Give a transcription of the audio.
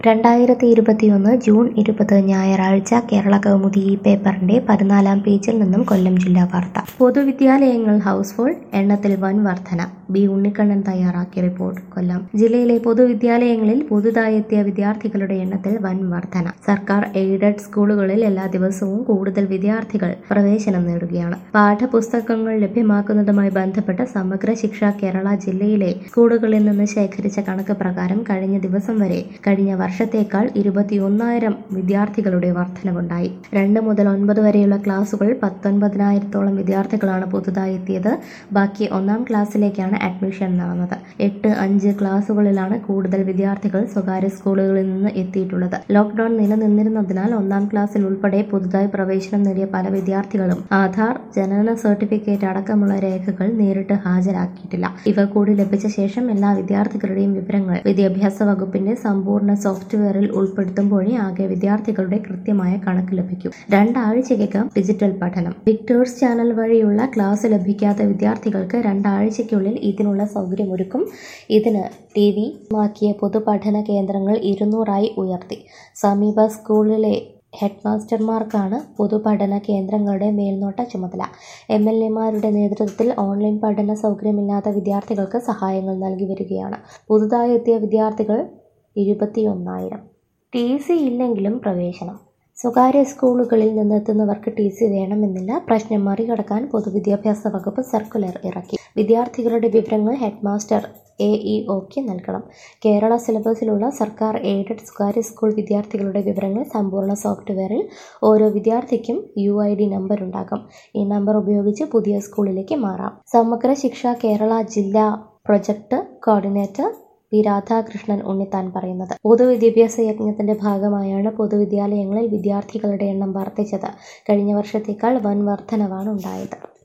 രണ്ടായിരത്തി ഇരുപത്തിയൊന്ന് ജൂൺ ഇരുപത് ഞായറാഴ്ച കേരള കൗമുദി ഈ പേപ്പറിന്റെ പതിനാലാം പേജിൽ നിന്നും കൊല്ലം ജില്ലാ വാർത്ത പൊതുവിദ്യാലയങ്ങൾ ഹൗസ് ഫുൾ എണ്ണത്തിൽ വൻ വർധന ബി ഉണ്ണിക്കണ്ണൻ തയ്യാറാക്കിയ റിപ്പോർട്ട് കൊല്ലം ജില്ലയിലെ പൊതുവിദ്യാലയങ്ങളിൽ പുതുതായി എത്തിയ വിദ്യാർത്ഥികളുടെ എണ്ണത്തിൽ വൻ വർധന സർക്കാർ എയ്ഡഡ് സ്കൂളുകളിൽ എല്ലാ ദിവസവും കൂടുതൽ വിദ്യാർത്ഥികൾ പ്രവേശനം നേടുകയാണ് പാഠപുസ്തകങ്ങൾ ലഭ്യമാക്കുന്നതുമായി ബന്ധപ്പെട്ട് സമഗ്ര ശിക്ഷ കേരള ജില്ലയിലെ സ്കൂളുകളിൽ നിന്ന് ശേഖരിച്ച കണക്ക് പ്രകാരം കഴിഞ്ഞ ദിവസം വരെ കഴിഞ്ഞ വർഷത്തേക്കാൾ ഇരുപത്തിയൊന്നായിരം വിദ്യാർത്ഥികളുടെ വർധനവുണ്ടായി രണ്ട് മുതൽ ഒൻപത് വരെയുള്ള ക്ലാസുകൾ പത്തൊൻപതിനായിരത്തോളം വിദ്യാർത്ഥികളാണ് പുതുതായി എത്തിയത് ബാക്കി ഒന്നാം ക്ലാസ്സിലേക്കാണ് അഡ്മിഷൻ നടന്നത് എട്ട് അഞ്ച് ക്ലാസുകളിലാണ് കൂടുതൽ വിദ്യാർത്ഥികൾ സ്വകാര്യ സ്കൂളുകളിൽ നിന്ന് എത്തിയിട്ടുള്ളത് ലോക്ക്ഡൌൺ നിലനിന്നിരുന്നതിനാൽ ഒന്നാം ക്ലാസ്സിൽ ഉൾപ്പെടെ പുതുതായി പ്രവേശനം നേടിയ പല വിദ്യാർത്ഥികളും ആധാർ ജനന സർട്ടിഫിക്കറ്റ് അടക്കമുള്ള രേഖകൾ നേരിട്ട് ഹാജരാക്കിയിട്ടില്ല ഇവ കൂടി ലഭിച്ച ശേഷം എല്ലാ വിദ്യാർത്ഥികളുടെയും വിവരങ്ങൾ വിദ്യാഭ്യാസ വകുപ്പിന്റെ സമ്പൂർണ്ണ സോഫ്റ്റ്വെയറിൽ ഉൾപ്പെടുത്തുമ്പോഴേ ആകെ വിദ്യാർത്ഥികളുടെ കൃത്യമായ കണക്ക് ലഭിക്കും രണ്ടാഴ്ചയ്ക്കകം ഡിജിറ്റൽ പഠനം വിക്ടേഴ്സ് ചാനൽ വഴിയുള്ള ക്ലാസ് ലഭിക്കാത്ത വിദ്യാർത്ഥികൾക്ക് രണ്ടാഴ്ചയ്ക്കുള്ളിൽ ഇതിനുള്ള സൗകര്യമൊരുക്കും ഇതിന് ടി വി മാക്കിയ പൊതുപഠന കേന്ദ്രങ്ങൾ ഇരുന്നൂറായി ഉയർത്തി സമീപ സ്കൂളിലെ ഹെഡ്മാസ്റ്റർമാർക്കാണ് പൊതുപഠന കേന്ദ്രങ്ങളുടെ മേൽനോട്ട ചുമതല എം എൽ എമാരുടെ നേതൃത്വത്തിൽ ഓൺലൈൻ പഠന സൗകര്യമില്ലാത്ത വിദ്യാർത്ഥികൾക്ക് സഹായങ്ങൾ നൽകി വരികയാണ് പുതുതായി എത്തിയ വിദ്യാർത്ഥികൾ ഇരുപത്തിയൊന്നായിരം ടി സി ഇല്ലെങ്കിലും പ്രവേശനം സ്വകാര്യ സ്കൂളുകളിൽ നിന്നെത്തുന്നവർക്ക് ടി സി വേണമെന്നില്ല പ്രശ്നം മറികടക്കാൻ പൊതുവിദ്യാഭ്യാസ വകുപ്പ് സർക്കുലർ ഇറക്കി വിദ്യാർത്ഥികളുടെ വിവരങ്ങൾ ഹെഡ്മാസ്റ്റർ എ ഇ ഒക്ക് നൽകണം കേരള സിലബസിലുള്ള സർക്കാർ എയ്ഡഡ് സ്വകാര്യ സ്കൂൾ വിദ്യാർത്ഥികളുടെ വിവരങ്ങൾ സമ്പൂർണ്ണ സോഫ്റ്റ്വെയറിൽ ഓരോ വിദ്യാർത്ഥിക്കും യു ഐ ഡി നമ്പർ ഉണ്ടാകും ഈ നമ്പർ ഉപയോഗിച്ച് പുതിയ സ്കൂളിലേക്ക് മാറാം സമഗ്ര ശിക്ഷ കേരള ജില്ലാ project coordinator P Radhakrishnan Unnithan പറയുന്നത് പൊതുവിദ്യാഭ്യാസ യജ്ഞത്തിന്റെ ഭാഗമായാണ് പൊതുവിദ്യാലയങ്ങളിൽ വിദ്യാർത്ഥികളുടെ എണ്ണം വർദ്ധിച്ചത് കഴിഞ്ഞ വർഷത്തേക്കാൾ വൻ വർധനവാണ് ഉണ്ടായത്